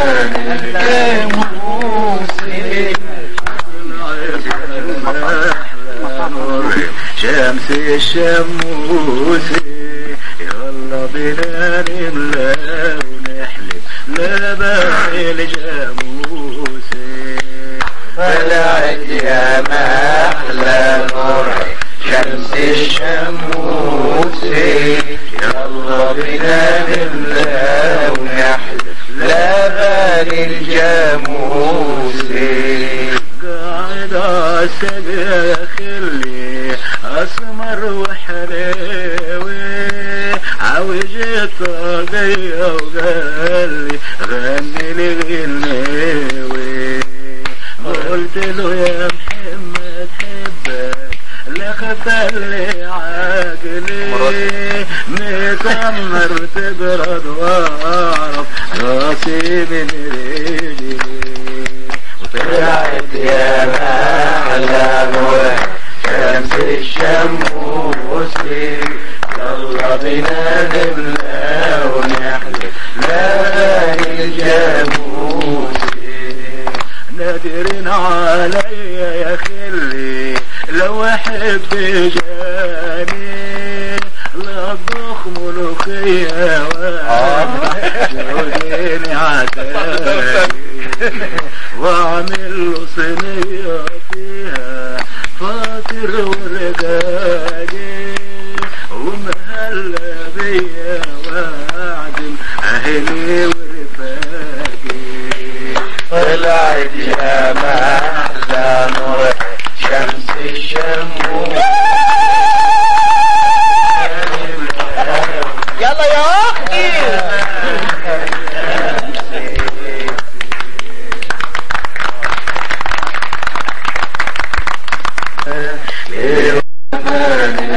شمس الشموس يلا بنا نملى ونحلف لبن الجاموس طلعت يا محلى نور شمس الشموس يلا بنا نملى ونحلف لبن الجاموس قاعد عالسقا خلي اسمر وحلاوي عوج الطاقية وقال لي غني لي غناوي قلت له يا محمد حبك لا خلي عاقلي متمر تبرد واعرف راسي من رجلي طلعت يا محلى نور شمس الشموس يلا بنا نملى ونحلف لبن الجاموس نادرين عليا يا خلي لو احب جاني لا اطبخ ملوخية وجوديني عتاني واعمل له صينية فيها فاطر ورقاقي ومهلا بيا واعدم اهلي ورفاقي طلعت يا محلى نور شمس الشموس يلا يا اختي